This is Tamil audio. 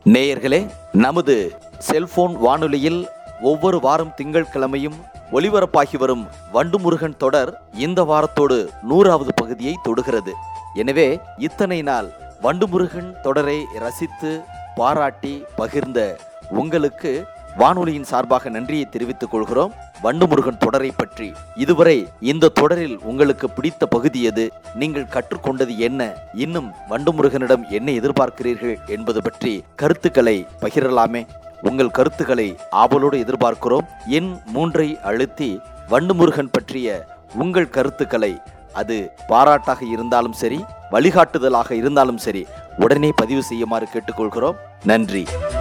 நேயர்களே நமது செல்போன் வானொலியில் ஒவ்வொரு வாரம் திங்கட்கிழமையும் ஒளிபரப்பாகி வரும் வண்டு முருகன் தொடர் இந்த வாரத்தோடு நூறாவது பகுதியை தொடுகிறது எனவே இத்தனை நாள் வண்டு முருகன் தொடரை ரசித்து பாராட்டி பகிர்ந்த உங்களுக்கு வானொலியின் சார்பாக நன்றியை தெரிவித்துக் கொள்கிறோம் வண்டு முருகன் தொடரை பற்றி இதுவரை இந்த தொடரில் உங்களுக்கு பிடித்த பகுதி எது நீங்கள் கற்றுக்கொண்டது என்ன இன்னும் வண்டு முருகனிடம் என்ன எதிர்பார்க்கிறீர்கள் என்பது பற்றி கருத்துக்களை பகிரலாமே உங்கள் கருத்துக்களை ஆவலோடு எதிர்பார்க்கிறோம் எண் மூன்றை அழுத்தி வண்டு முருகன் பற்றிய உங்கள் கருத்துக்களை அது பாராட்டாக இருந்தாலும் சரி வழிகாட்டுதலாக இருந்தாலும் சரி உடனே பதிவு செய்யுமாறு கேட்டுக்கொள்கிறோம் நன்றி